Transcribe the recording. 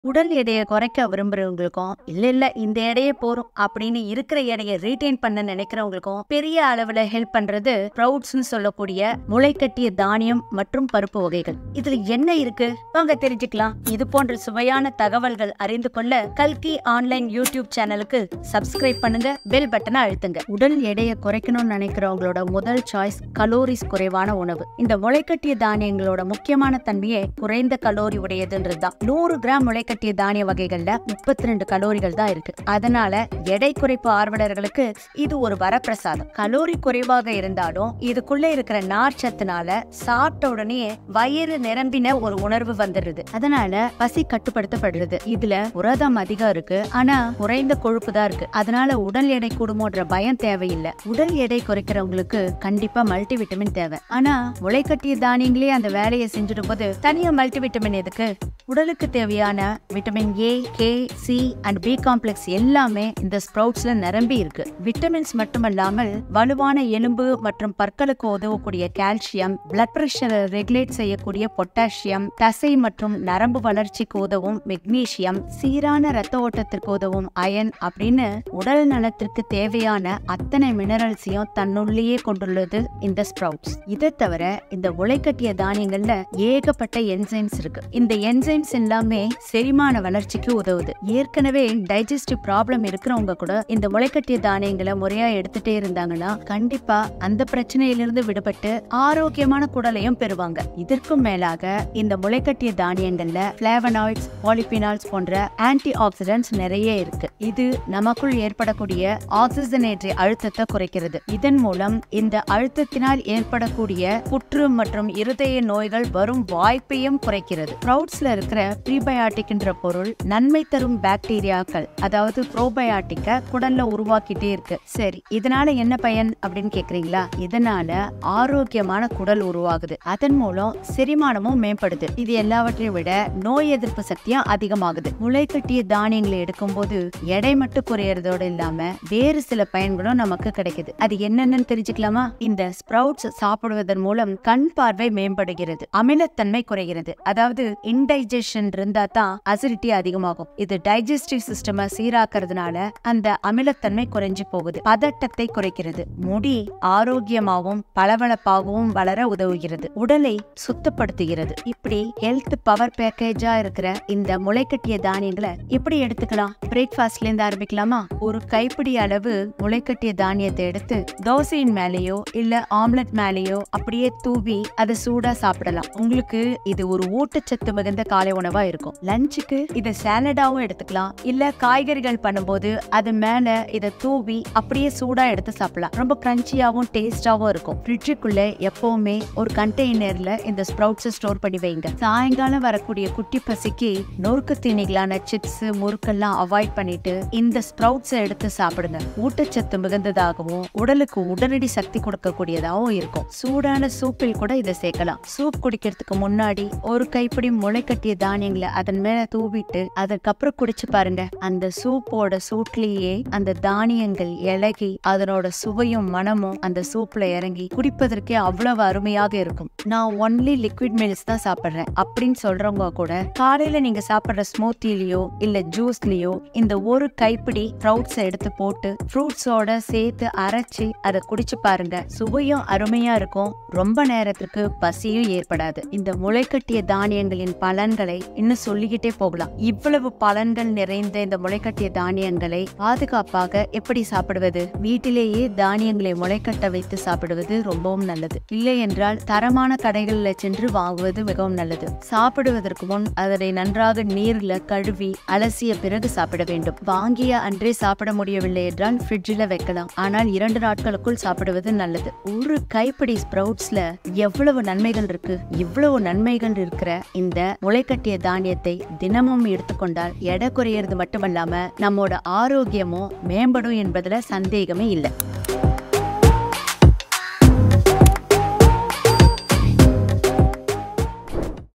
உடல் எடையை குறைக்க விரும்புறவங்களுக்கும் இல்ல இல்ல இந்த எடையே போறோம் அப்படின்னு இருக்கிற எடையை ரீட்டைன் பண்ண நினைக்கிறவங்களுக்கும் பெரிய அளவுல ஹெல்ப் பண்றது ஸ்ப்ரவுட்ஸ்னு சொல்லக்கூடிய முளைக்கட்டிய தானியம் மற்றும் பருப்பு வகைகள் இதுல என்ன இருக்கு வாங்க தெரிஞ்சுக்கலாம் இது போன்ற சுவையான தகவல்கள் அறிந்து கொள்ள கல்கி ஆன்லைன் யூடியூப் சேனலுக்கு சப்ஸ்கிரைப் பண்ணுங்க பெல் பட்டனை அழுத்துங்க உடல் எடையை குறைக்கணும்னு நினைக்கிறவங்களோட முதல் சாய்ஸ் கலோரிஸ் குறைவான உணவு இந்த முளைக்கட்டிய தானியங்களோட முக்கியமான தன்மையே குறைந்த கலோரி உடையதுன்றதுதான் நூறு கிராம் முளைக்கட்டிய தானிய வகைகள்ல முப்பத்தி ரெண்டு கலோரிகள் தான் இருக்கு அதனால எடை குறைப்பு ஆர்வலர்களுக்கு இது ஒரு வரப்பிரசாதம் கலோரி குறைவாக இருந்தாலும் இதுக்குள்ள இருக்கிற நார் சத்துனால சாப்பிட்ட உடனே வயிறு நிரம்பின ஒரு உணர்வு வந்துடுது அதனால பசி கட்டுப்படுத்தப்படுறது இதுல புரதம் அதிகம் இருக்கு ஆனா குறைந்த கொழுப்பு தான் இருக்கு அதனால உடல் எடை கூடுமோன்ற பயம் தேவையில்லை உடல் எடை குறைக்கிறவங்களுக்கு கண்டிப்பா மல்டி விட்டமின் தேவை ஆனா முளைக்கட்டிய தானியங்களே அந்த வேலையை செஞ்சிடும் போது தனியா மல்டி விட்டமின் எதுக்கு உடலுக்கு தேவையான vitamin A K C and B complex எல்லாமே இந்த ஸ்ப்ரவுட்ஸ்ல நிரம்பி இருக்கு விட்டமின்ஸ் மட்டுமல்லாமல் வலுவான எலும்பு மற்றும் பற்களுக்கு உதவக்கூடிய கால்சியம் பிளட் பிரஷரை ரெகுலேட் செய்யக்கூடிய பொட்டாசியம் தசை மற்றும் நரம்பு வளர்ச்சிக்கு உதவும் மெக்னீசியம் சீரான ரத்த ஓட்டத்திற்கு உதவும் அயன் அப்படின்னு உடல் நலத்திற்கு தேவையான அத்தனை மினரல்ஸையும் தன்னுள்ளேயே கொண்டுள்ளது இந்த ஸ்ப்ரவுட்ஸ் இதை தவிர இந்த உழைக்கட்டிய தானியங்கள்ல ஏகப்பட்ட என்சைம்ஸ் இருக்கு இந்த என்சைம்ஸ் எல்லாமே செரிமான வளர்ச்சிக்கு உதவுது ஏற்கனவே டைஜஸ்டிவ் ப்ராப்ளம் இருக்கிறவங்க கூட இந்த முளைக்கட்டிய தானியங்களை முறையா எடுத்துட்டே இருந்தாங்கன்னா கண்டிப்பா அந்த பிரச்சனையிலிருந்து விடுபட்டு ஆரோக்கியமான குடலையும் பெறுவாங்க இதற்கும் மேலாக இந்த முளைக்கட்டிய தானியங்கள்ல பிளேவனாய்ட்ஸ் பாலிபினால்ஸ் போன்ற ஆன்டி ஆக்சிடென்ட்ஸ் நிறைய இருக்கு இது நமக்குள் ஏற்படக்கூடிய ஆக்சிஜனேற்ற அழுத்தத்தை குறைக்கிறது இதன் மூலம் இந்த அழுத்தத்தினால் ஏற்படக்கூடிய புற்று மற்றும் இருதய நோய்கள் வரும் வாய்ப்பையும் குறைக்கிறது ஸ்ப்ரவுட்ஸ்ல இருக்கிற ப்ரீபயாட்டிக்ன்ற பொருள் நன்மை தரும் பாக்டீரியாக்கள் அதாவது ப்ரோபயாட்டிக்க குடல்ல உருவாக்கிட்டே இருக்கு சரி இதனால என்ன பயன் அப்படின்னு கேக்குறீங்களா இதனால ஆரோக்கியமான குடல் உருவாகுது அதன் மூலம் செரிமானமும் மேம்படுது இது எல்லாவற்றையும் விட நோய் எதிர்ப்பு சக்தியும் அதிகமாகுது முளைக்கட்டிய தானியங்களை எடுக்கும்போது எடை மட்டும் குறையறதோட இல்லாம வேறு சில பயன்களும் நமக்கு கிடைக்குது அது என்னென்னு தெரிஞ்சுக்கலாமா இந்த ஸ்ப்ரவுட்ஸ் சாப்பிடுவதன் மூலம் கண் பார்வை மேம்படுகிறது அமிலத்தன்மை குறைகிறது அதாவது இன்டைஜஷன் இருந்தா தான் அசிடிட்டி அதிகமாகும் இது டைஜஸ்டிவ் சிஸ்டம சீராக்குறதுனால அந்த அமிலத்தன்மை குறைஞ்சு போகுது பதட்டத்தை குறைக்கிறது முடி ஆரோக்கியமாகவும் பளபளப்பாகவும் வளர உதவுகிறது உடலை சுத்தப்படுத்துகிறது இப்படி ஹெல்த் பவர் பேக்கேஜா இருக்கிற இந்த முளைக்கட்டிய தானியங்களை எப்படி எடுத்துக்கலாம் பிரேக்ஃபாஸ்ட்ல இருந்து ஆரம்பிக்கலாமா ஒரு கைப்பிடி அளவு முளைக்கட்டிய தானியத்தை எடுத்து தோசையின் மேலேயோ இல்ல ஆம்லெட் மேலேயோ அப்படியே தூவி அதை சூடா சாப்பிடலாம் உங்களுக்கு இது ஒரு ஊட்டச்சத்து மிகுந்த காலை உணவா இருக்கும் லஞ்சுக்கு இதை சாலடாவும் எடுத்துக்கலாம் இல்ல காய்கறிகள் பண்ணும்போது அது மேல இதை தூவி அப்படியே சூடா எடுத்து சாப்பிடலாம் ரொம்ப கிரன்ச்சியாவும் டேஸ்டாவும் இருக்கும் ஃப்ரிட்ஜுக்குள்ள எப்பவுமே ஒரு கண்டெய்னர்ல இந்த ஸ்ப்ரவுட்ஸ் ஸ்டோர் பண்ணி வைங்க சாயங்காலம் வரக்கூடிய குட்டி பசிக்கு நொறுக்கு தீனிகளான சிப்ஸ் முறுக்கெல்லாம் அவாய்ட் பண்ணிட்டு இந்த ஸ்ப்ரவுட்ஸ் எடுத்து சாப்பிடுங்க ஊட்டச்சத்து மிகுந்ததாகவும் உடலுக்கு உடனடி சக்தி கொடுக்கக்கூடியதாகவும் இருக்கும் சூடான சூப்பில் கூட இதை சேர்க்கலாம் சூப் குடிக்கிறதுக்கு முன்னாடி ஒரு கைப்பிடி முளைக்கட்டிய தானியங்களை அதன் மேல தூவிட்டு அதுக்கப்புறம் குடிச்சு பாருங்க அந்த சூப்போட சூட்லயே அந்த தானியங்கள் இலகி அதனோட சுவையும் மனமும் அந்த சூப்ல இறங்கி குடிப்பதற்கே அவ்வளவு அருமையாக இருக்கும் நான் ஒன்லி லிக்விட் மில்ஸ் தான் சாப்பிடுறேன் அப்படின்னு சொல்றவங்க கூட காலையில நீங்க சாப்பிடுற ஸ்மூத்திலயோ இல்ல ஜூஸ்லயோ இந்த ஒரு கைப்பிடி ஸ்ப்ரவுட்ஸ் எடுத்து போட்டு ஃப்ரூட்ஸோட சேர்த்து அரைச்சு அதை குடிச்சு பாருங்க சுவையும் அருமையா இருக்கும் ரொம்ப நேரத்துக்கு பசியும் ஏற்படாது இந்த முளைக்கட்டிய தானியங்களின் பலன்களை இன்னும் சொல்லிக்கிட்டே போகலாம் இவ்வளவு பலன்கள் நிறைந்த இந்த முளைக்கட்டிய தானியங்களை பாதுகாப்பாக எப்படி சாப்பிடுவது வீட்டிலேயே தானியங்களை முளைக்கட்ட வைத்து சாப்பிடுவது ரொம்பவும் நல்லது இல்லை என்றால் தரமான கடைகளில் சென்று வாங்குவது மிகவும் நல்லது சாப்பிடுவதற்கு முன் அதனை நன்றாக நீர்ல கழுவி அலசிய பிறகு சாப்பிட வேண்டும் வாங்கிய அன்றே சாப்பிட முடியவில்லை என்றால் ஃப்ரிட்ஜில் வைக்கலாம் ஆனால் இரண்டு நாட்களுக்குள் சாப்பிடுவது நல்லது ஒரு கைப்பிடி ஸ்ப்ரவுட்ஸ்ல எவ்வளவு நன்மைகள் இருக்கு இவ்வளவு நன்மைகள் இருக்கிற இந்த முளைக்கட்டிய தானியத்தை தினமும் எடுத்துக்கொண்டால் எடை குறையிறது மட்டுமல்லாம நம்மோட ஆரோக்கியமும் மேம்படும் என்பதுல சந்தேகமே இல்லை